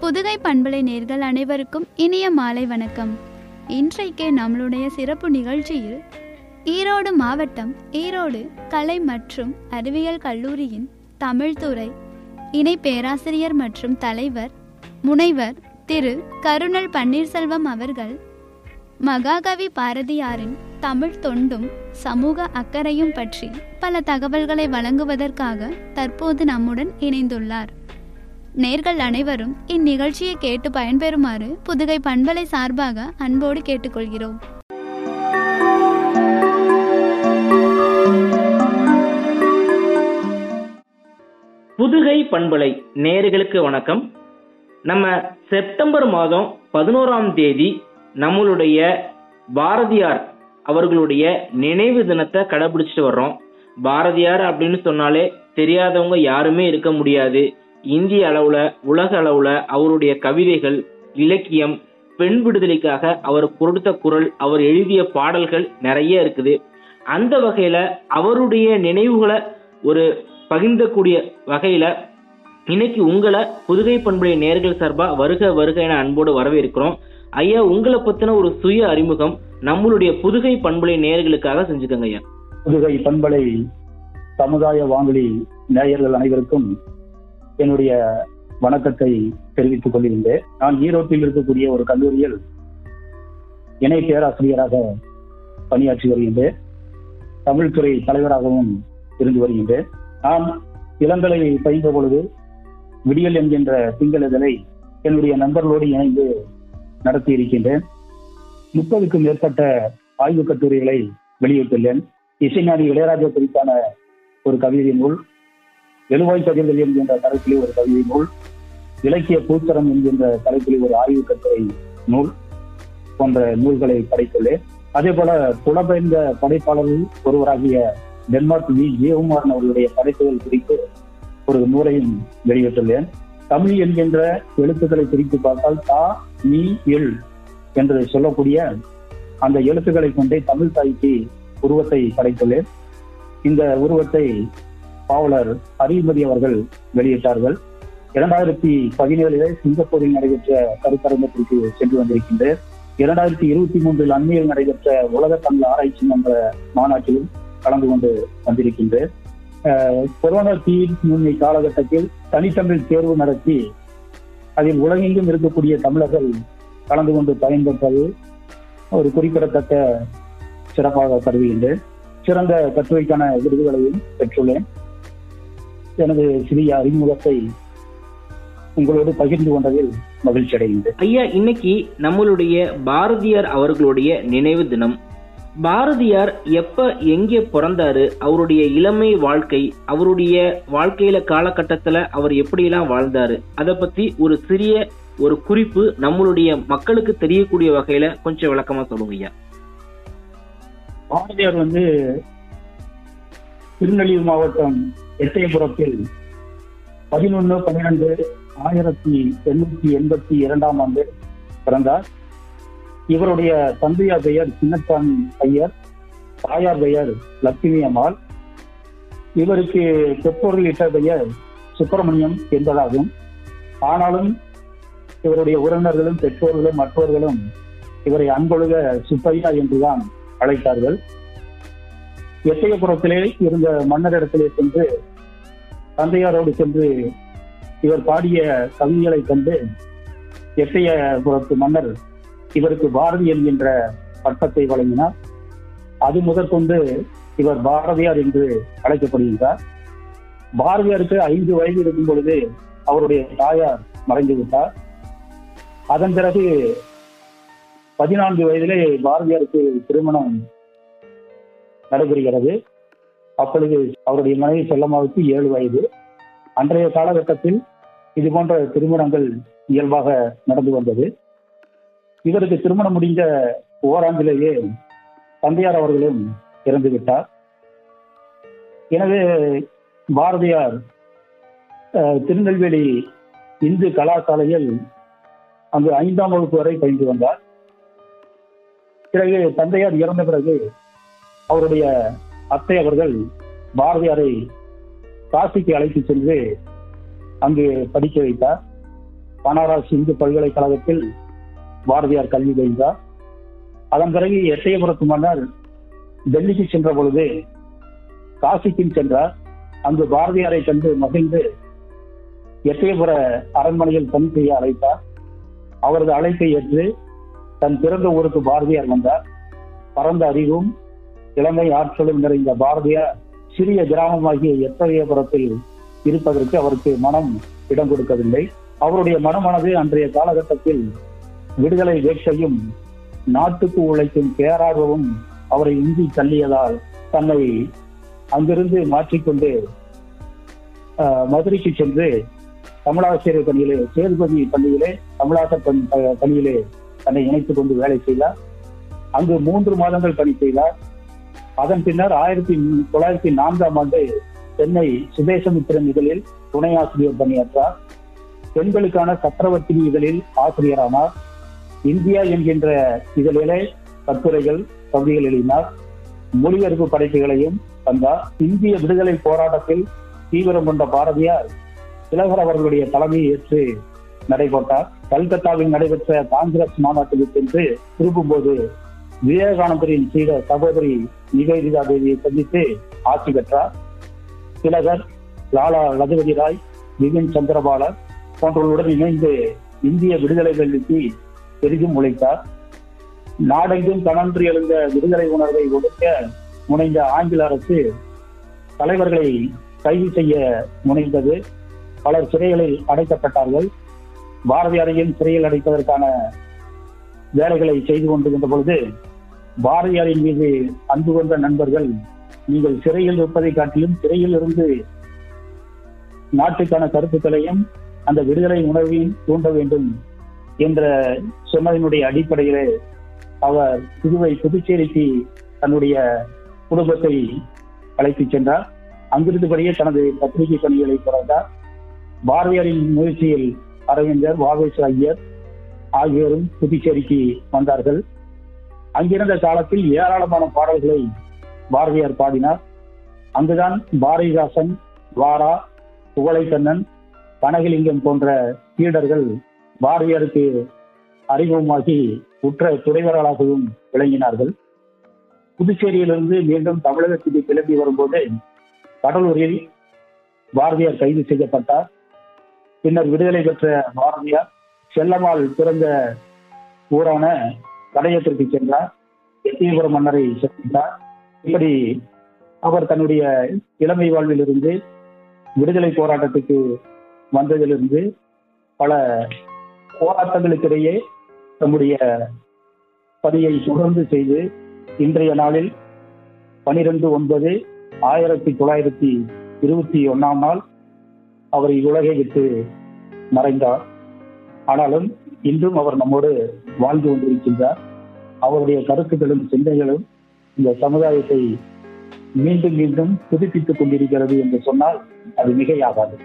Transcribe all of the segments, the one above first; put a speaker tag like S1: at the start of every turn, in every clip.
S1: புதுகை பண்பலை நேர்கள் அனைவருக்கும் இனிய மாலை வணக்கம் இன்றைக்கு நம்மளுடைய சிறப்பு நிகழ்ச்சியில் ஈரோடு மாவட்டம் ஈரோடு கலை மற்றும் அறிவியல் கல்லூரியின் தமிழ்துறை இணை பேராசிரியர் மற்றும் தலைவர் முனைவர் திரு கருணல் பன்னீர்செல்வம் அவர்கள் மகாகவி பாரதியாரின் தமிழ் தொண்டும் சமூக அக்கறையும் பற்றி பல தகவல்களை வழங்குவதற்காக தற்போது நம்முடன் இணைந்துள்ளார் நேர்கள் அனைவரும் இந்நிகழ்ச்சியை கேட்டு பயன்பெறுமாறு புதுகை பண்பலை சார்பாக அன்போடு கேட்டுக்கொள்கிறோம்
S2: புதுகை பண்பலை நேயர்களுக்கு வணக்கம் நம்ம செப்டம்பர் மாதம் பதினோராம் தேதி நம்மளுடைய பாரதியார் அவர்களுடைய நினைவு தினத்தை கடைபிடிச்சிட்டு வர்றோம் பாரதியார் அப்படின்னு சொன்னாலே தெரியாதவங்க யாருமே இருக்க முடியாது இந்திய அளவுல உலக அளவுல அவருடைய கவிதைகள் இலக்கியம் பெண் விடுதலைக்காக அவர் கொடுத்த குரல் அவர் எழுதிய பாடல்கள் நிறைய இருக்குது அந்த வகையில அவருடைய நினைவுகளை ஒரு பகிர்ந்தக்கூடிய வகையில இன்னைக்கு உங்களை புதுகை பண்புடைய நேர்கள் சார்பா வருக வருக என அன்போடு வரவேற்கிறோம் ஐயா உங்களை பத்தின ஒரு சுய அறிமுகம் நம்மளுடைய புதுகை பண்புடைய நேர்களுக்காக செஞ்சுக்கோங்க ஐயா
S3: புதுகை பண்பலை சமுதாய வானொலி நேயர்கள் அனைவருக்கும் என்னுடைய வணக்கத்தை தெரிவித்துக் கொள்கின்றேன் நான் ஈரோட்டில் இருக்கக்கூடிய ஒரு கல்லூரியில் இணை பேராசிரியராக பணியாற்றி வருகின்றேன் தமிழ்துறை தலைவராகவும் இருந்து வருகின்றேன் நான் இளங்கலை பயின்ற பொழுது விடியல் என்கின்ற திங்களிதழை என்னுடைய நண்பர்களோடு இணைந்து நடத்தி இருக்கின்றேன் முப்பதுக்கும் மேற்பட்ட ஆய்வுக் கட்டுரைகளை வெளியிட்டுள்ளேன் இசைஞானி இளையராஜா குறித்தான ஒரு கவிதை நூல் எழுவாய் கதிர்கள் என்கின்ற தலைப்பிலே ஒரு கவிதை நூல் இலக்கிய பூத்தரம் என்கின்ற தலைப்பிலே ஒரு ஆய்வு கட்டுரை நூல் போன்ற நூல்களை படைத்துள்ளேன் அதே போல புலம்பெயர்ந்த படைப்பாளர்கள் ஒருவராகிய டென்மார்க் வி ஜெயகுமாரன் அவர்களுடைய படைப்புகள் குறித்து ஒரு நூலையும் வெளியிட்டுள்ளேன் தமிழ் என்கின்ற எழுத்துக்களை பிரித்து பார்த்தால் தா நீ எல் என்று சொல்லக்கூடிய அந்த எழுத்துக்களை கொண்டே தமிழ் தாய்க்கு உருவத்தை படைத்துள்ளேன் இந்த உருவத்தை பாவலர் அரிமதி அவர்கள் வெளியிட்டார்கள் இரண்டாயிரத்தி பதினேழில் சிங்கப்பூரில் நடைபெற்ற கருத்தரங்கத்திற்கு சென்று வந்திருக்கின்றேன் இரண்டாயிரத்தி இருபத்தி மூன்றில் அண்மையில் நடைபெற்ற உலக தமிழ் ஆராய்ச்சி மன்ற மாநாட்டிலும் கலந்து கொண்டு வந்திருக்கின்றேன் அஹ், கொரோனா தீர்வு காலகட்டத்தில் தனித்தமிழ் தேர்வு நடத்தி அதில் உலகெங்கும் இருக்கக்கூடிய தமிழர்கள் கலந்து கொண்டு பயன்பெற்றது ஒரு குறிப்பிடத்தக்க சிறப்பாக கருதுகின்றேன் சிறந்த கட்டுரைக்கான விருதுகளையும் பெற்றுள்ளேன் எனது சிறிய அறிமுகத்தை உங்களோடு பகிர்ந்து கொண்டதில் மகிழ்ச்சி அடைகின்றேன்
S2: ஐயா இன்னைக்கு நம்மளுடைய பாரதியார் அவர்களுடைய நினைவு தினம் பாரதியார் எப்ப எங்கே பிறந்தாரு அவருடைய இளமை வாழ்க்கை அவருடைய வாழ்க்கையில காலகட்டத்துல அவர் எப்படியெல்லாம் வாழ்ந்தாரு அதை பத்தி ஒரு சிறிய ஒரு குறிப்பு நம்மளுடைய மக்களுக்கு தெரியக்கூடிய வகையில கொஞ்சம் விளக்கமா சொல்லுங்க ஐயா
S3: பாரதியார் வந்து திருநெல்வேலி மாவட்டம் எட்டயபுரத்தில் பதினொன்று பன்னிரெண்டு ஆயிரத்தி எண்ணூத்தி எண்பத்தி இரண்டாம் ஆண்டு பிறந்தார் இவருடைய தந்தையார் பெயர் சின்னசாமி ஐயர் தாயார் பெயர் லட்சுமி அம்மாள் இவருக்கு பெற்றோர்கள் இட்ட பெயர் சுப்பிரமணியம் என்பதாகும் ஆனாலும் இவருடைய உறவினர்களும் பெற்றோர்களும் மற்றவர்களும் இவரை அன்பொழுக சுப்பையா என்றுதான் அழைத்தார்கள் எட்டயபுரத்திலே இருந்த மன்னரிடத்திலே சென்று தந்தையாரோடு சென்று இவர் பாடிய கவிதைகளை கண்டு எட்டயபுரத்து மன்னர் இவருக்கு பாரதி என்கின்ற பட்டத்தை வழங்கினார் அது முதற்கொண்டு இவர் பாரதியார் என்று அழைக்கப்படுகின்றார் பாரதியாருக்கு ஐந்து வயது இருக்கும் பொழுது அவருடைய தாயார் மறைந்து விட்டார் அதன் பிறகு பதினான்கு வயதிலே பாரதியாருக்கு திருமணம் நடைபெறுகிறது அப்பொழுது அவருடைய மனைவி செல்லம்மாவுக்கு ஏழு வயது அன்றைய காலகட்டத்தில் இது போன்ற திருமணங்கள் இயல்பாக நடந்து வந்தது இவருக்கு திருமணம் முடிந்த ஓராண்டிலேயே தந்தையார் அவர்களும் இறந்து விட்டார் எனவே பாரதியார் அஹ், திருநெல்வேலி இந்து கலாசாலையில் அங்கு ஐந்தாம் வகுப்பு வரை பயின்று வந்தார் பிறகு தந்தையார் இறந்த பிறகு அவருடைய அத்தை அவர்கள் பாரதியாரை காசிக்கு அழைத்து சென்று அங்கு படிக்க வைத்தார் பனாரஸ் இந்து பல்கலைக்கழகத்தில் பாரதியார் கல்வி பயின்றார் அதன் பிறகு எட்டயபுரத்து மன்னர் டெல்லிக்கு சென்ற பொழுது காசிக்கும் சென்றார் அங்கு பாரதியாரை கண்டு மகிழ்ந்து எட்டயபுர அரண்மனையில் பணி செய்ய அழைத்தார் அவரது அழைப்பை ஏற்று தன் பிறந்த ஊருக்கு பாரதியார் வந்தார் பரந்த அறிவும் இளமை ஆற்றலும் நிறைந்த பாரதியார் சிறிய கிராமமாகிய எட்டயபுரத்தில் இருப்பதற்கு அவருக்கு மனம் இடம் கொடுக்கவில்லை அவருடைய மனமானது அன்றைய காலகட்டத்தில் விடுதலை வேட்கையும் நாட்டுக்கு உழைக்கும் பேரார்வமும் அவரை இந்தி தள்ளியதால் தன்னை அங்கிருந்து மாற்றிக்கொண்டு ஆஹ், மதுரைக்கு சென்று தமிழாசிரியர் பணியிலே சேதுபதி பள்ளியிலே தமிழாசர் பணி ப- பணியிலே தன்னை இணைத்துக் கொண்டு வேலை செய்தார் அங்கு மூன்று மாதங்கள் பணி செய்தார் அதன் பின்னர் ஆயிரத்தி தொள்ளாயிரத்தி நான்காம் ஆண்டு சென்னை சுதேசமித்திரன் இதழில் துணை ஆசிரியர் பணியாற்றார் பெண்களுக்கான சக்கரவர்த்தி இதழில் ஆசிரியரானார் இந்தியா என்கின்ற இதழிலே கட்டுரைகள் கவிதைகள் எழுதினார் மொழிபெயர்ப்பு படைப்புகளையும் தந்தார் இந்திய விடுதலை போராட்டத்தில் தீவிரம் கொண்ட பாரதியார் திலகர் அவர்களுடைய தலைமையை ஏற்று நடைபெற்றார் கல்கத்தாவில் நடைபெற்ற காங்கிரஸ் மாநாட்டுக்கு சென்று திரும்பும்போது விவேகானந்தரின் சீட சகோதரி நிவேதிதா தேவியை சந்தித்து ஆட்சி பெற்றார் திலகர் லாலா லஜபதி ராய் பிபின் சந்திரபாலர் போன்றவர்களுடன் இணைந்து இந்திய விடுதலை வெள்ளிக்கு பெரிதும் உழைத்தார் நாடெங்கும் கனன்று எழுந்த விடுதலை உணர்வை ஒடுக்க முனைந்த ஆங்கில அரசு தலைவர்களை கைது செய்ய முனைந்தது பலர் சிறைகளில் அடைக்கப்பட்டார்கள் பாரதியாரையும் சிறையில் அடைப்பதற்கான வேலைகளை செய்து கொண்டிருந்த பொழுது பாரதியாரின் மீது அன்பு கொண்ட நண்பர்கள் நீங்கள் சிறையில் இருப்பதை காட்டிலும் சிறையில் இருந்து நாட்டுக்கான கருத்துக்களையும் அந்த விடுதலை உணர்வையும் தூண்ட வேண்டும் என்ற சொன்னதனுடைய அடிப்படையிலே அவர் புதுவை புதுச்சேரிக்கு தன்னுடைய குடும்பத்தை அழைத்துச் சென்றார் அங்கிருந்தபடியே தனது பத்திரிகை பணிகளை தொடர்ந்தார் பாரதியாரின் முயற்சியில் அரவிந்தர் வாவேசு ஐயர் ஆகியோரும் புதுச்சேரிக்கு வந்தார்கள் அங்கிருந்த காலத்தில் ஏராளமான பாடல்களை பாரதியார் பாடினார் அங்குதான் பாரதிதாசன் வாரா புகழைக்கண்ணன் கனகலிங்கம் போன்ற சீடர்கள் பாரதியாருக்கு அறிமுகமாகி உற்ற துணைவர்களாகவும் விளங்கினார்கள் புதுச்சேரியிலிருந்து மீண்டும் தமிழகத்துக்கு கிளம்பி வரும்போது கடலூரில் பாரதியார் கைது செய்யப்பட்டார் பின்னர் விடுதலை பெற்ற பாரதியார் செல்லம்மாள் பிறந்த ஊரான கடையத்திற்கு சென்றார் எட்டியபுரம் மன்னரை சந்தித்தார் இப்படி அவர் தன்னுடைய இளமை வாழ்விலிருந்து விடுதலை போராட்டத்துக்கு வந்ததிலிருந்து பல போராட்டங்களுக்கிடையே தம்முடைய பணியை தொடர்ந்து செய்து இன்றைய நாளில் பனிரெண்டு ஒன்பது ஆயிரத்தி தொள்ளாயிரத்தி இருபத்தி ஒன்னாம் நாள் அவர் இவ்வுலகை விட்டு மறைந்தார் ஆனாலும் இன்றும் அவர் நம்மோடு வாழ்ந்து கொண்டிருக்கின்றார் அவருடைய கருத்துக்களும் சிந்தனைகளும் இந்த சமுதாயத்தை மீண்டும் மீண்டும் புதுப்பித்துக் கொண்டிருக்கிறது என்று சொன்னால் அது மிகையாகாது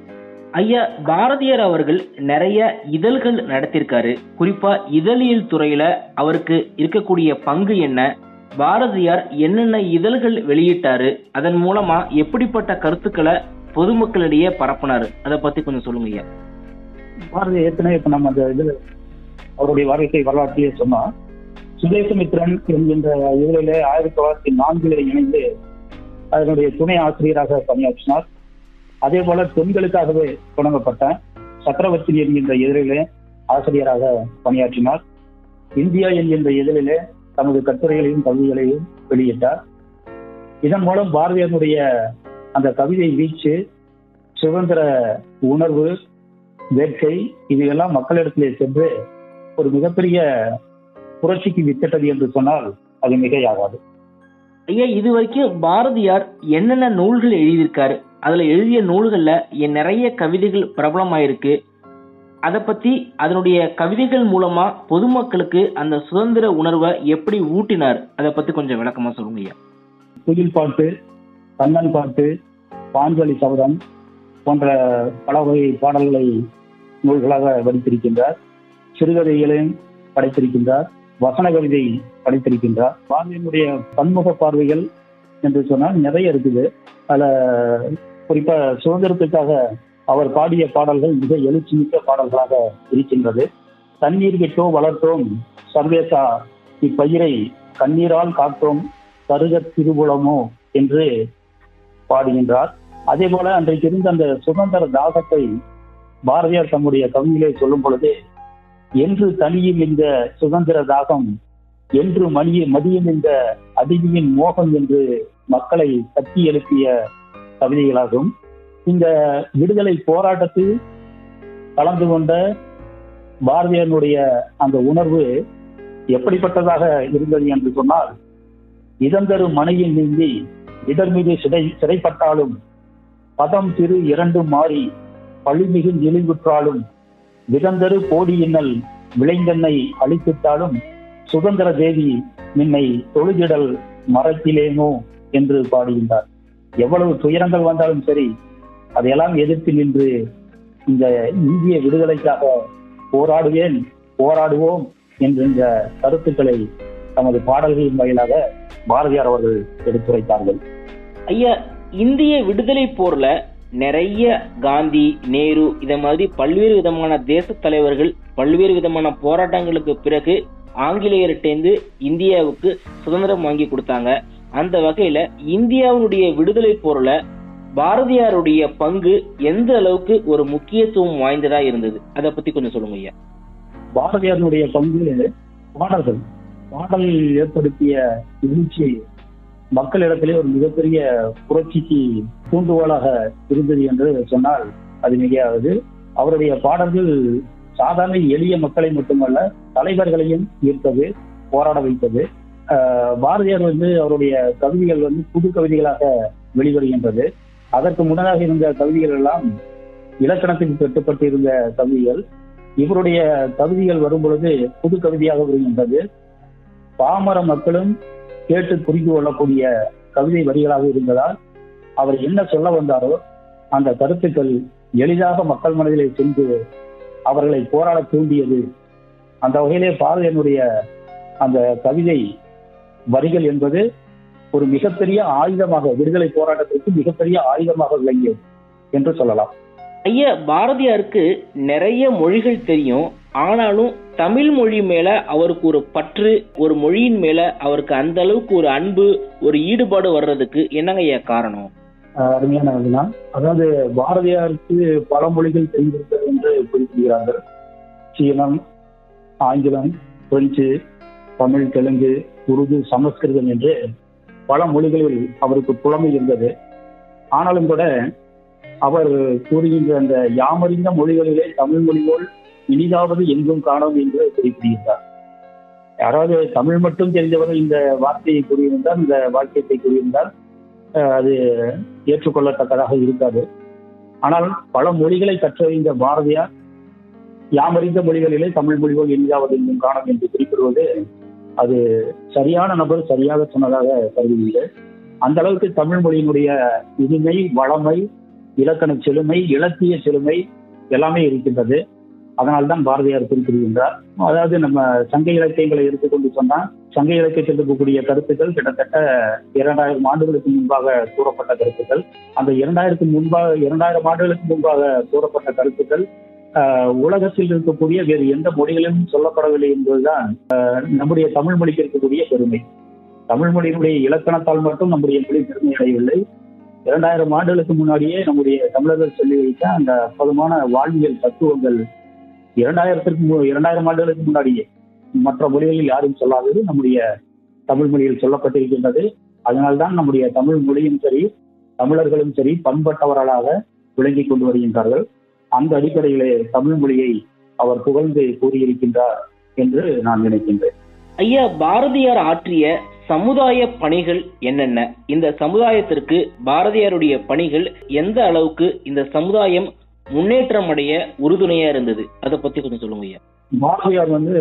S2: ஐயா பாரதியார் அவர்கள் நிறைய இதழ்கள் நடத்தியிருக்காரு குறிப்பா இதழியல் துறையில அவருக்கு இருக்கக்கூடிய பங்கு என்ன பாரதியார் என்னென்ன இதழ்கள் வெளியிட்டாரு அதன் மூலமா எப்படிப்பட்ட கருத்துக்களை பொதுமக்களிடையே பரப்புனாரு அதை பத்தி கொஞ்சம் சொல்லுங்க ஐயா
S3: பாரதி ஏற்கனவே இப்ப நம்ம அந்த இதுல அவருடைய வாழ்க்கை வரலாற்றையே சொன்னா சுதேசமித்ரன் என்கின்ற இதழிலே ஆயிரத்தி தொள்ளாயிரத்தி நான்கில் இணைந்து அதனுடைய துணை ஆசிரியராக பணியாற்றினார் அதே போல பெண்களுக்காகவே தொடங்கப்பட்ட சக்கரவர்த்தி என்கின்ற இதழிலே ஆசிரியராக பணியாற்றினார் இந்தியா என்கின்ற இதழிலே தமது கட்டுரைகளையும் கவிதைகளையும் வெளியிட்டார் இதன் மூலம் பாரதியாருடைய அந்த கவிதை வீச்சு சுதந்திர உணர்வு வேட்கை இவையெல்லாம் மக்களிடத்திலே சென்று ஒரு மிகப்பெரிய புரட்சிக்கு வித்திட்டது என்று சொன்னால் அது மிகையாகாது
S2: ஐயா இது வரைக்கும் பாரதியார் என்னென்ன நூல்கள் எழுதியிருக்காரு அதுல எழுதிய நூல்கள்ல என் நிறைய கவிதைகள் பிரபலமாயிருக்கு அதை பத்தி அதனுடைய கவிதைகள் மூலமா பொதுமக்களுக்கு அந்த சுதந்திர உணர்வை எப்படி ஊட்டினார் அதை பத்தி கொஞ்சம் விளக்கமா சொல்லுங்க ஐயா
S3: குயில் பாட்டு கண்ணன் பாட்டு பாஞ்சாலி சபதம் போன்ற பல வகை பாடல்களை நூல்களாக வடித்திருக்கின்றார் சிறுகதைகளையும் படைத்திருக்கின்றார் வசன கவிதை படைத்திருக்கின்றார் பாரதியினுடைய பன்முக பார்வைகள் என்று சொன்னால் நிறைய இருக்குது அதுல குறிப்பா சுதந்திரத்துக்காக அவர் பாடிய பாடல்கள் மிக எழுச்சிமிக்க பாடல்களாக இருக்கின்றது தண்ணீர் விட்டோ வளர்த்தோம் சர்வேசா இப்பயிரை கண்ணீரால் காத்தோம் கருக திருபுலமோ என்று பாடுகின்றார் அதே போல அன்றைக்கு இருந்த அந்த சுதந்திர தாகத்தை பாரதியார் தம்முடைய கவியிலே சொல்லும் பொழுது என்று தனியும் இந்த சுதந்திர தாகம் என்று மணிய மதியும் இந்த அதிகியின் மோகம் என்று மக்களை தட்டி எழுப்பிய கவிதைகளாகும் இந்த விடுதலை போராட்டத்தில் கலந்து கொண்ட பாரதியாருடைய அந்த உணர்வு எப்படிப்பட்டதாக இருந்தது என்று சொன்னால் இதந்தரு மனையில் நீங்கி இடர் மீது சிறை சிறைப்பட்டாலும் பதம் திரு இரண்டும் மாறி பழிமிகு இழிவுற்றாலும் விதந்தரு கோடியின்னல் விளைந்தென்னை அழித்திட்டாலும் சுதந்திர தேவி நின்னை தொழுதிடல் மரத்திலேனோ என்று பாடுகின்றார் எவ்வளவு துயரங்கள் வந்தாலும் சரி அதையெல்லாம் எதிர்த்து நின்று இந்த இந்திய விடுதலைக்காக போராடுவேன் போராடுவோம் என்கின்ற கருத்துக்களை தமது பாடல்களின் வாயிலாக பாரதியார் அவர்கள் எடுத்துரைத்தார்கள்
S2: ஐயா இந்திய விடுதலை போர்ல நிறைய காந்தி நேரு இத மாதிரி பல்வேறு விதமான தேச தலைவர்கள் பல்வேறு விதமான போராட்டங்களுக்கு பிறகு ஆங்கிலேயர்கிட்டேந்து இந்தியாவுக்கு சுதந்திரம் வாங்கி கொடுத்தாங்க அந்த வகையில இந்தியாவுடைய விடுதலை போர்ல பாரதியாருடைய பங்கு எந்த அளவுக்கு ஒரு முக்கியத்துவம் வாய்ந்ததா இருந்தது அத பத்தி கொஞ்சம் சொல்லுங்க ஐயா
S3: பாரதியாருடைய பங்கு பாடல்கள் பாடல் ஏற்படுத்திய எழுச்சி மக்களிடத்திலே ஒரு மிகப்பெரிய புரட்சிக்கு தூண்டுகோலாக இருந்தது என்று சொன்னால் அது மிகையாவது அவருடைய பாடல்கள் சாதாரண எளிய மக்களை மட்டுமல்ல தலைவர்களையும் ஈர்த்தது போராட வைத்தது ஆஹ் பாரதியார் வந்து அவருடைய கவிதைகள் வந்து புது கவிதைகளாக வெளிவருகின்றது அதற்கு முன்னதாக இருந்த கவிதைகள் எல்லாம் இலக்கணத்துக்கு கட்டுப்பட்டு இருந்த கவிதைகள் இவருடைய கவிதைகள் வரும் பொழுது புது கவிதையாக வருகின்றது பாமர மக்களும் கேட்டு புரிந்து கொள்ளக்கூடிய கவிதை வரிகளாக இருந்ததால் அவர் என்ன சொல்ல வந்தாரோ அந்த கருத்துக்கள் எளிதாக மக்கள் மனதிலே சென்று அவர்களை போராட தூண்டியது அந்த வகையிலே பாரதியனுடைய அந்த கவிதை வரிகள் என்பது ஒரு மிகப்பெரிய ஆயுதமாக விடுதலை போராட்டத்திற்கு மிகப்பெரிய ஆயுதமாக விளங்கியது என்று சொல்லலாம்
S2: ஐயா பாரதியாருக்கு நிறைய மொழிகள் தெரியும் ஆனாலும் தமிழ் மொழி மேல அவருக்கு ஒரு பற்று ஒரு மொழியின் மேல அவருக்கு அந்த அளவுக்கு ஒரு அன்பு ஒரு ஈடுபாடு வர்றதுக்கு என்னங்க ஐயா காரணம்
S3: ஆஹ் அருமையான அதுதான் அதாவது பாரதியாருக்கு பல மொழிகள் தெரிந்திருக்கிறது என்று குறிப்பிடுகிறார்கள் சீனம் ஆங்கிலம் பிரெஞ்சு தமிழ் தெலுங்கு உருது சமஸ்கிருதம் என்று பல மொழிகளில் அவருக்கு புலமை இருந்தது ஆனாலும் கூட அவர் கூறுகின்ற அந்த யாமறிந்த மொழிகளிலே தமிழ் மொழியோல் இனிதாவது எங்கும் காணோம் என்று குறிப்பிடுகின்றார் யாராவது தமிழ் மட்டும் தெரிந்தவர்கள் இந்த வார்த்தையை கூறியிருந்தால் இந்த வாக்கியத்தை கூறியிருந்தால் அஹ், அது ஏற்றுக்கொள்ளத்தக்கதாக இருக்காது ஆனால் பல மொழிகளை கற்றறிந்த பாரதியார் யாமறிந்த மொழிகளிலே தமிழ் மொழிகள் எங்காவது எங்கும் காணும் என்று குறிப்பிடுவது அது சரியான நபர் சரியாக சொன்னதாக கருதுகிறேன் அந்த அளவுக்கு தமிழ் மொழியினுடைய இனிமை வளமை இலக்கண செழுமை இலக்கிய செழுமை எல்லாமே இருக்கின்றது அதனால்தான் பாரதியார் குறிப்பிடுகின்றார் அதாவது நம்ம சங்க இலக்கியங்களை எடுத்துக்கொண்டு சொன்னால் சங்க இலக்கியத்தில் இருக்கக்கூடிய கருத்துக்கள் கிட்டத்தட்ட இரண்டாயிரம் ஆண்டுகளுக்கு முன்பாக கூறப்பட்ட கருத்துக்கள் அந்த இரண்டாயிரத்து முன்பாக இரண்டாயிரம் ஆண்டுகளுக்கு முன்பாக கூறப்பட்ட கருத்துக்கள் ஆஹ், உலகத்தில் இருக்கக்கூடிய வேறு எந்த மொழிகளிலும் சொல்லப்படவில்லை என்பதுதான் ஆஹ், நம்முடைய தமிழ் மொழிக்கு இருக்கக்கூடிய பெருமை தமிழ் மொழியினுடைய இலக்கணத்தால் மட்டும் நம்முடைய மொழி பெருமை அடையவில்லை இரண்டாயிரம் ஆண்டுகளுக்கு முன்னாடியே நம்முடைய தமிழர்கள் சொல்லி வைத்த அந்த அற்புதமான வாழ்வியல் தத்துவங்கள் இரண்டாயிரத்திற்கு மு- இரண்டாயிரம் ஆண்டுகளுக்கு முன்னாடியே மற்ற மொழிகளில் யாரும் சொல்லாதது நம்முடைய தமிழ் மொழியில் சொல்லப்பட்டிருக்கின்றது அதனால்தான் நம்முடைய தமிழ் மொழியும் சரி தமிழர்களும் சரி பண்பட்டவர்களாக விளங்கிக் கொண்டு வருகின்றார்கள் அந்த அடிப்படையிலே தமிழ் மொழியை அவர் புகழ்ந்து கூறியிருக்கின்றார் என்று நான் நினைக்கின்றேன்
S2: ஐயா பாரதியார் ஆற்றிய சமுதாய பணிகள் என்னென்ன இந்த சமுதாயத்திற்கு பாரதியாருடைய பணிகள் எந்த அளவுக்கு இந்த சமுதாயம் முன்னேற்றம் அடைய உறுதுணையா இருந்தது அதை பத்தி கொஞ்சம் சொல்லுங்க ஐயா
S3: பாரதியார் வந்து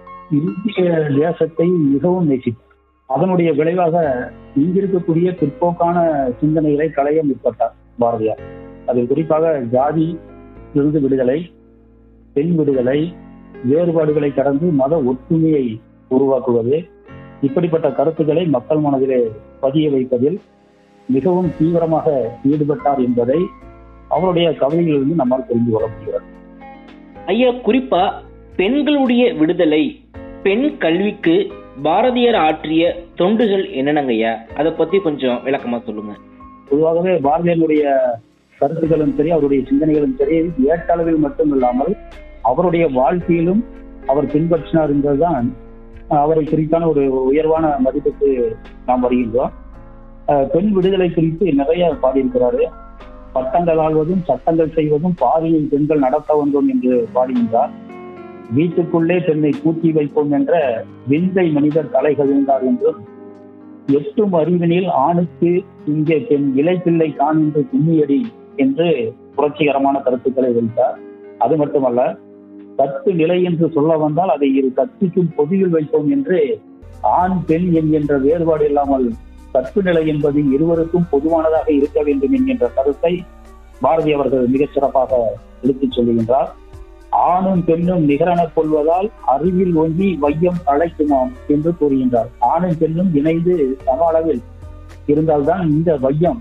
S3: இந்திய தேசத்தை மிகவும் நேசித்தார் அதனுடைய விளைவாக இங்கிருக்கக்கூடிய பிற்போக்கான சிந்தனைகளை களைய முற்பட்டார் பாரதியார் அதில் குறிப்பாக ஜாதி இருந்து விடுதலை பெண் விடுதலை வேறுபாடுகளை கடந்து மத ஒற்றுமையை உருவாக்குவது இப்படிப்பட்ட கருத்துக்களை மக்கள் மனதிலே பதிய வைப்பதில் மிகவும் தீவிரமாக ஈடுபட்டார் என்பதை அவருடைய கவிதைகளிலிருந்து நம்மால் தெரிந்து கொள்ள முடிகிறது
S2: ஐயா குறிப்பா பெண்களுடைய விடுதலை பெண் கல்விக்கு பாரதியார் ஆற்றிய தொண்டுகள் என்னென்னங்கய்யா அதை பத்தி கொஞ்சம் விளக்கமா சொல்லுங்க
S3: பொதுவாகவே பாரதியாருடைய கருத்துக்களும் சரி அவருடைய சிந்தனைகளும் சரி ஏட்டளவில் மட்டும் இல்லாமல் அவருடைய வாழ்க்கையிலும் அவர் பின்பற்றினார் என்பதுதான் அஹ், அவரை குறித்தான ஒரு உயர்வான மதிப்புக்கு நாம் வருகின்றோம் அஹ், பெண் விடுதலை குறித்து நிறைய பாடியிருக்கிறாரு பட்டங்கள் ஆள்வதும் சட்டங்கள் செய்வதும் பாரியில் பெண்கள் நடத்த வந்தோம் என்று பாடுகின்றார் வீட்டுக்குள்ளே பெண்ணை பூட்டி வைப்போம் என்ற விந்தை மனிதர் தலை கவிழ்ந்தார் என்றும் எட்டும் அறிவினில் ஆணுக்கு இங்கே பெண் இலைப்பிள்ளை காண்கின்ற கும்மியடி என்று புரட்சிகரமான கருத்துக்களை வைத்தார் அது மட்டுமல்ல கத்து நிலை என்று சொல்ல வந்தால் அதை இரு கத்திக்கும் பொதியில் வைப்போம் என்று ஆண் பெண் என்கின்ற வேறுபாடு இல்லாமல் கற்பு நிலை என்பது இருவருக்கும் பொதுவானதாக இருக்க வேண்டும் என்கின்ற கருத்தை பாரதி அவர்கள் மிகச் சிறப்பாக எடுத்துச் சொல்லுகின்றார் ஆணும் பெண்ணும் நிகரெனக் கொள்வதால் அறிவில் ஒங்கி வையம் அழைக்குமாம் என்று கூறுகின்றார் ஆணும் பெண்ணும் இணைந்து சம அளவில் இருந்தால்தான் இந்த வையம்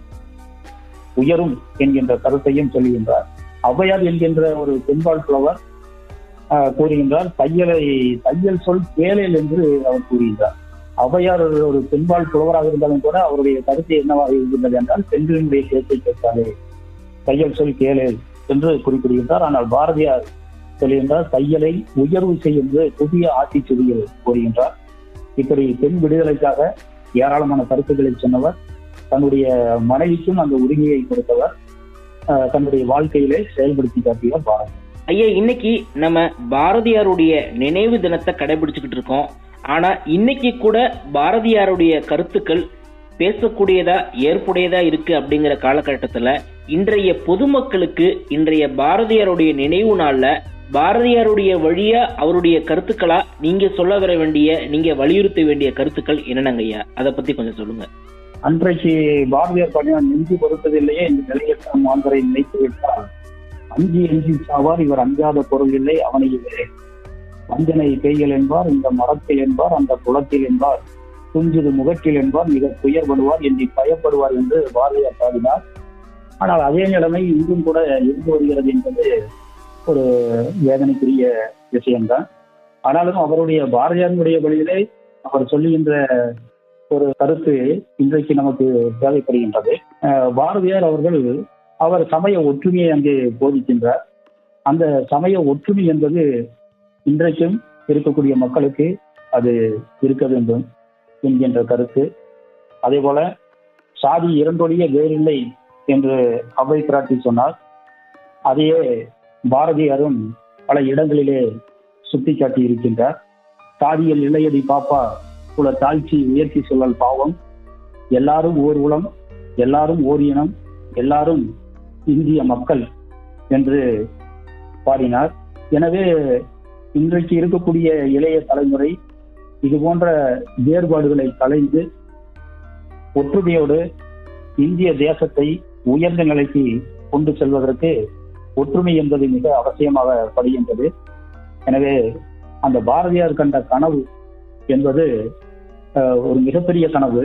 S3: உயரும் என்கின்ற கருத்தையும் சொல்லுகின்றார் ஔவையார் என்கின்ற ஒரு பெண்பாள் புலவர் ஆஹ், கூறுகின்றார் தையலை தையல் சொல் கேளேல் என்று அவர் கூறுகின்றார் ஔவையார் ஒரு- ஒரு பெண்பாள் புலவராக இருந்தாலும் கூட அவருடைய கருத்து என்னவாக இருக்கின்றது என்றால் பெண்களினுடைய பேச்சை கேட்காதே தையல் சொல் கேளேல் என்று குறிப்பிடுகின்றார் ஆனால் பாரதியார் சொல்லுகின்றார் தையலை உயர்வு செய்கின்ற புதிய ஆத்திச்சுடியில் கூறுகின்றார் இப்படி பெண் விடுதலைக்காக ஏராளமான கருத்துக்களை சொன்னவர் தன்னுடைய மனைவிக்கும் அந்த உரிமையை கொடுத்தவர் ஆஹ், தன்னுடைய வாழ்க்கையிலே செயல்படுத்தி காட்டியவர் பாரதி
S2: ஐயா இன்னைக்கு நம்ம பாரதியாருடைய நினைவு தினத்தை கடைபிடிச்சுக்கிட்டு இருக்கோம் ஆனா இன்னைக்கு கூட பாரதியாருடைய கருத்துக்கள் பேசக்கூடியதா ஏற்புடையதா இருக்கு அப்படிங்கிற காலகட்டத்துல இன்றைய பொதுமக்களுக்கு இன்றைய பாரதியாருடைய நினைவு நாள்ல பாரதியாருடைய வழியா அவருடைய கருத்துக்களா நீங்க சொல்ல வர வேண்டிய நீங்க வலியுறுத்த வேண்டிய கருத்துக்கள் என்னென்னங்க ஐயா அதை பத்தி கொஞ்சம் சொல்லுங்க
S3: அன்றைக்கு பாரதியார் பாடினார் நெஞ்சு பொறுத்ததில்லையே இந்த நிலையற்ற மாந்தரை நினைத்து விட்டார் அஞ்சி அஞ்சி சாவார் இவர் அஞ்சாத பொருள் இல்லை அவனை இவரே வஞ்சனை பெய்கள் என்பார் இந்த மரத்தில் என்பார் அந்த குளத்தில் என்பார் துஞ்சுது முகத்தில் என்பார் மிக துயர்படுவார் என்னை பயப்படுவார் என்று பாரதியார் பாடினார் ஆனால் அதே நிலைமை இன்றும் கூட இருந்து வருகிறது என்பது ஒரு வேதனைக்குரிய விஷயம்தான் ஆனாலும் அவருடைய பாரதியாருடைய வழியிலே அவர் சொல்லுகின்ற ஒரு கருத்து இன்றைக்கு நமக்கு தேவைப்படுகின்றது அஹ் பாரதியார் அவர்கள் அவர் சமய ஒற்றுமையை அங்கே போதிக்கின்றார் அந்த சமய ஒற்றுமை என்பது இன்றைக்கும் இருக்கக்கூடிய மக்களுக்கு அது இருக்க வேண்டும் என்கின்ற கருத்து அதே போல சாதி இரண்டொழிய வேறில்லை என்று அவை பிராட்டி சொன்னார் அதையே பாரதியாரும் பல இடங்களிலே சுட்டிக்காட்டி இருக்கின்றார் சாதியில் இளையடி பாப்பா குல தாழ்ச்சி உயர்த்தி சொல்லல் பாவம் எல்லாரும் ஓர் உளம் எல்லாரும் ஓர் இனம் எல்லாரும் இந்திய மக்கள் என்று பாடினார் எனவே இன்றைக்கு இருக்கக்கூடிய இளைய தலைமுறை இது போன்ற வேறுபாடுகளை கலைந்து ஒற்றுமையோடு இந்திய தேசத்தை உயர்ந்த நிலைக்கு கொண்டு செல்வதற்கு ஒற்றுமை என்பது மிக அவசியமாக படுகின்றது எனவே அந்த பாரதியார் கண்ட கனவு என்பது அஹ், ஒரு மிகப்பெரிய கனவு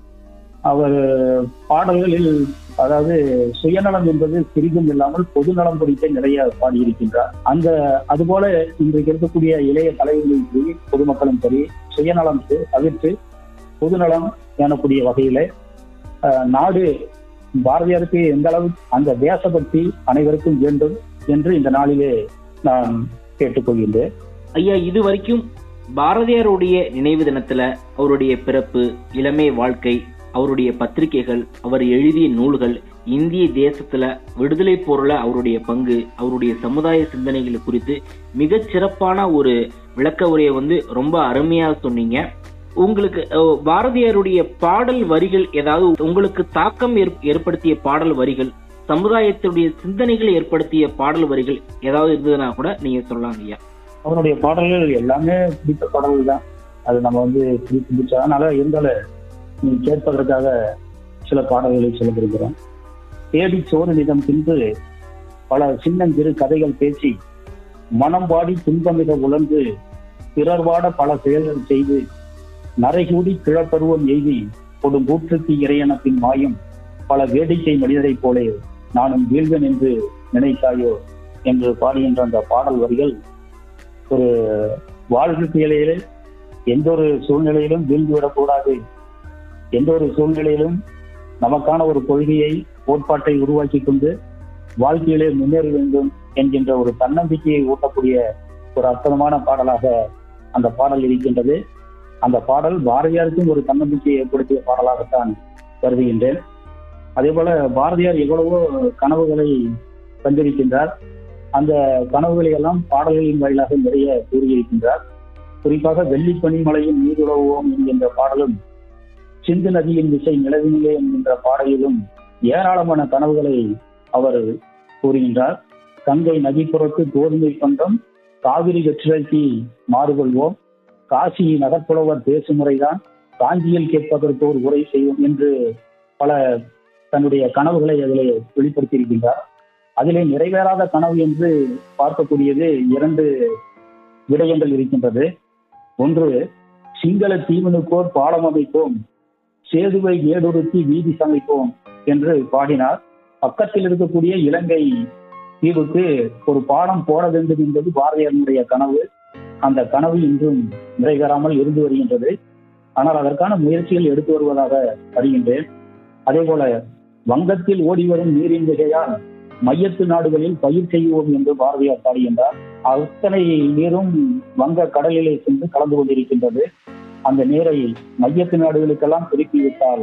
S3: அவர் பாடல்களில் அதாவது சுயநலம் என்பது சிறிதும் இல்லாமல் பொதுநலம் குறித்த நிறைய பாடியிருக்கின்றார் அந்த அதுபோல இன்றைக்கு இருக்கக்கூடிய இளைய தலைவர்களும் சரி பொதுமக்களும் சரி சுயநலம் தவிர்த்து பொதுநலம் எனக்கூடிய வகையில அஹ், நாடு பாரதியாருக்கு எந்த அளவு அந்த தேசபக்தி அனைவருக்கும் வேண்டும் என்று இந்த நாளிலே நான் கேட்டுக்கொள்கின்றேன்
S2: ஐயா இது வரைக்கும் பாரதியாருடைய நினைவு தினத்துல அவருடைய பிறப்பு இளமை வாழ்க்கை அவருடைய பத்திரிகைகள் அவர் எழுதிய நூல்கள் இந்திய தேசத்துல விடுதலை போர்ல அவருடைய பங்கு அவருடைய சமுதாய சிந்தனைகள் குறித்து மிகச் சிறப்பான ஒரு விளக்க உரையை வந்து ரொம்ப அருமையா சொன்னீங்க உங்களுக்கு அஹ், பாரதியாருடைய பாடல் வரிகள் ஏதாவது உங்களுக்கு தாக்கம் ஏற்- ஏற்படுத்திய பாடல் வரிகள் சமுதாயத்துடைய சிந்தனைகளை ஏற்படுத்திய பாடல் வரிகள் ஏதாவது இருந்ததுன்னா கூட நீங்க சொல்லலாம் ஐயா
S3: அவருடைய பாடல்கள் எல்லாமே பிடித்த பாடல்கள் தான் அது நம்ம வந்து பிடித்து பிடிச்சா அதனால இருந்தாலும் நீ கேட்பதற்காக சில பாடல்களை சொல்ல விரும்புகிறேன் தேடி சோறு நிதம் தின்று பல சின்னஞ்சிறு கதைகள் பேசி மனம் பாடி துன்பமிக உழந்து பிறர் வாட பல செயல்கள் செய்து நரைகூடி கிழப்பருவம் எய்தி கொடும் கூற்றுக்கு இறையனத்தின் மாயும் பல வேடிக்கை மனிதரைப் போலே நானும் வீழ்வேன் என்று நினைத்தாயோ என்று பாடுகின்ற அந்த பாடல் வரிகள் ஒரு வாழ்க்கையிலே எந்த ஒரு சூழ்நிலையிலும் வீழ்ந்துவிடக்கூடாது எந்த ஒரு சூழ்நிலையிலும் நமக்கான ஒரு கொள்கையை கோட்பாட்டை உருவாக்கி கொண்டு வாழ்க்கையிலே முன்னேற வேண்டும் என்கின்ற ஒரு தன்னம்பிக்கையை ஊட்டக்கூடிய ஒரு அற்புதமான பாடலாக அந்த பாடல் இருக்கின்றது அந்த பாடல் பாரதியாருக்கும் ஒரு தன்னம்பிக்கையை ஏற்படுத்திய பாடலாகத்தான் கருதுகின்றேன் அதே போல பாரதியார் எவ்வளவோ கனவுகளை கண்டிருக்கின்றார் அந்த கனவுகளை எல்லாம் பாடல்களின் வாயிலாக நிறைய கூறியிருக்கின்றார் குறிப்பாக வெள்ளி பனிமலையின் நீருழவோம் என்கின்ற பாடலும் சிந்து நதியின் திசை நிலவினிலே என்கின்ற பாடலிலும் ஏராளமான கனவுகளை அவர் கூறுகின்றார் கங்கை நதிப்புறத்து கோதுமை பண்டம் காவிரி வெற்றிலைக்கு மாறுகொள்வோம் காசி நகர்ப்புலவர் பேசும் முறைதான் காஞ்சியில் கேட்பதற்கு ஒரு உரை செய்வோம் என்று பல தன்னுடைய கனவுகளை அதிலே வெளிப்படுத்தியிருக்கின்றார் அதிலே நிறைவேறாத கனவு என்று பார்க்கக்கூடியது இரண்டு விடயங்கள் இருக்கின்றது ஒன்று சிங்கள தீவனுக்கோர் பாலம் அமைப்போம் சேதுவை ஏடுறுத்தி வீதி சமைப்போம் என்று பாடினார் பக்கத்தில் இருக்கக்கூடிய இலங்கை தீவுக்கு ஒரு பாலம் போட வேண்டும் என்பது பாரதியாரனுடைய கனவு அந்த கனவு இன்றும் நிறைவேறாமல் இருந்து வருகின்றது ஆனால் அதற்கான முயற்சிகள் எடுத்து வருவதாக அறிகின்றேன் அதே போல வங்கத்தில் ஓடி வரும் நீரின் மிகையால் மையத்து நாடுகளில் பயிர் செய்வோம் என்று பாரதியார் பாடுகின்றார் அத்தனை நீரும் வங்க கடலிலே சென்று கலந்து கொண்டிருக்கின்றது அந்த நீரை மையத்து நாடுகளுக்கெல்லாம் திருப்பி விட்டால்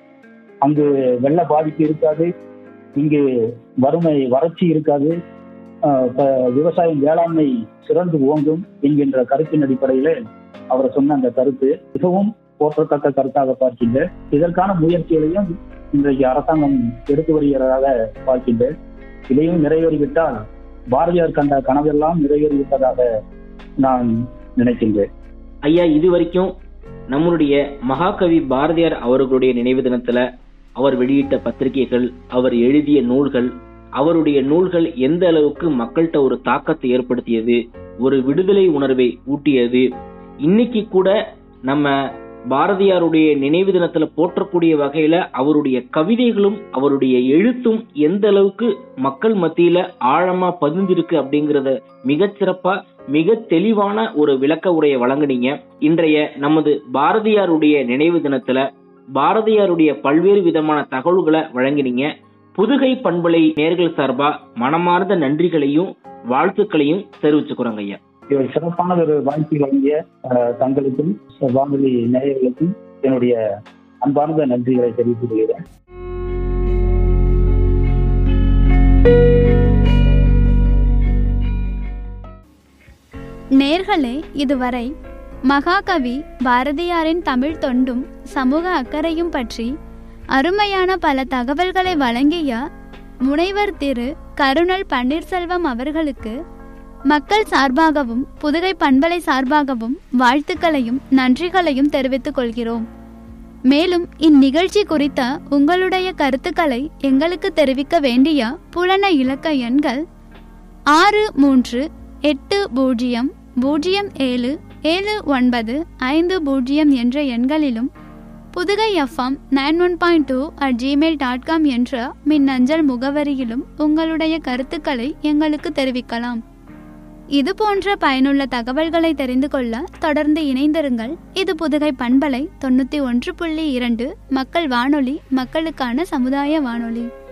S3: அங்கு வெள்ள பாதிப்பு இருக்காது இங்கு வறுமை வறட்சி இருக்காது ஆஹ் ப- விவசாயம் வேளாண்மை சிறந்து ஓங்கும் என்கின்ற கருத்தின் அடிப்படையிலே அவர் சொன்ன அந்த கருத்து மிகவும் போற்றத்தக்க கருத்தாக பார்க்கின்றேன் இதற்கான முயற்சிகளையும் இன்றைக்கு அரசாங்கம் எடுத்து வருகிறதாக பார்க்கின்றேன் இதையும் நிறைவேறிவிட்டால் பாரதியார் கண்ட கனவெல்லாம் நிறைவேறிவிட்டதாக நான் நினைக்கின்றேன்
S2: ஐயா இது வரைக்கும் நம்மளுடைய மகாகவி பாரதியார் அவர்களுடைய நினைவு தினத்துல அவர் வெளியிட்ட பத்திரிகைகள் அவர் எழுதிய நூல்கள் அவருடைய நூல்கள் எந்த அளவுக்கு மக்கள்கிட்ட ஒரு தாக்கத்தை ஏற்படுத்தியது ஒரு விடுதலை உணர்வை ஊட்டியது இன்னைக்கு கூட நம்ம பாரதியாருடைய நினைவு தினத்துல போற்றக்கூடிய வகையில அவருடைய கவிதைகளும் அவருடைய எழுத்தும் எந்த அளவுக்கு மக்கள் மத்தியில ஆழமா பதிஞ்சிருக்கு அப்படிங்கறத மிகச்சிறப்பா மிக தெளிவான ஒரு விளக்க உரையை வழங்குனீங்க இன்றைய நமது பாரதியாருடைய நினைவு தினத்துல பாரதியாருடைய பல்வேறு விதமான தகவல்களை வழங்கினீங்க புதுகை பண்பலை நேர்கள் சார்பா மனமார்ந்த நன்றிகளையும் வாழ்த்துக்களையும் தெரிவிச்சுக்கிறோங்க ஐயா
S3: இது ஒரு சிறப்பான ஒரு வாய்ப்பு வழங்கிய அஹ், தங்களுக்கும் வானொலி நேயர்களுக்கும் என்னுடைய அன்பார்ந்த நன்றிகளை தெரிவித்துக் கொள்கிறேன்
S1: நேர்களே இதுவரை மகாகவி பாரதியாரின் தமிழ் தொண்டும் சமூக அக்கறையும் பற்றி அருமையான பல தகவல்களை வழங்கிய முனைவர் திரு கருணல் பன்னீர்செல்வம் அவர்களுக்கு மக்கள் சார்பாகவும் புதுகை பண்பலை சார்பாகவும் வாழ்த்துக்களையும் நன்றிகளையும் தெரிவித்துக் கொள்கிறோம் மேலும் இந்நிகழ்ச்சி குறித்த உங்களுடைய கருத்துக்களை எங்களுக்கு தெரிவிக்க வேண்டிய புலன இலக்க எண்கள் ஆறு மூன்று எட்டு பூஜ்ஜியம் பூஜ்ஜியம் ஏழு ஏழு ஒன்பது ஐந்து பூஜ்ஜியம் என்ற எண்களிலும் Pudugai F M nine one point two at Gmail dot com என்ற மின்னஞ்சல் முகவரியிலும் உங்களுடைய கருத்துக்களை எங்களுக்கு தெரிவிக்கலாம் இது போன்ற பயனுள்ள தகவல்களை தெரிந்து கொள்ள தொடர்ந்து இணைந்திருங்கள் இது புதுகை பண்பலை தொண்ணூற்றி ஒன்று புள்ளி இரண்டு மக்கள் வானொலி மக்களுக்கான சமுதாய வானொலி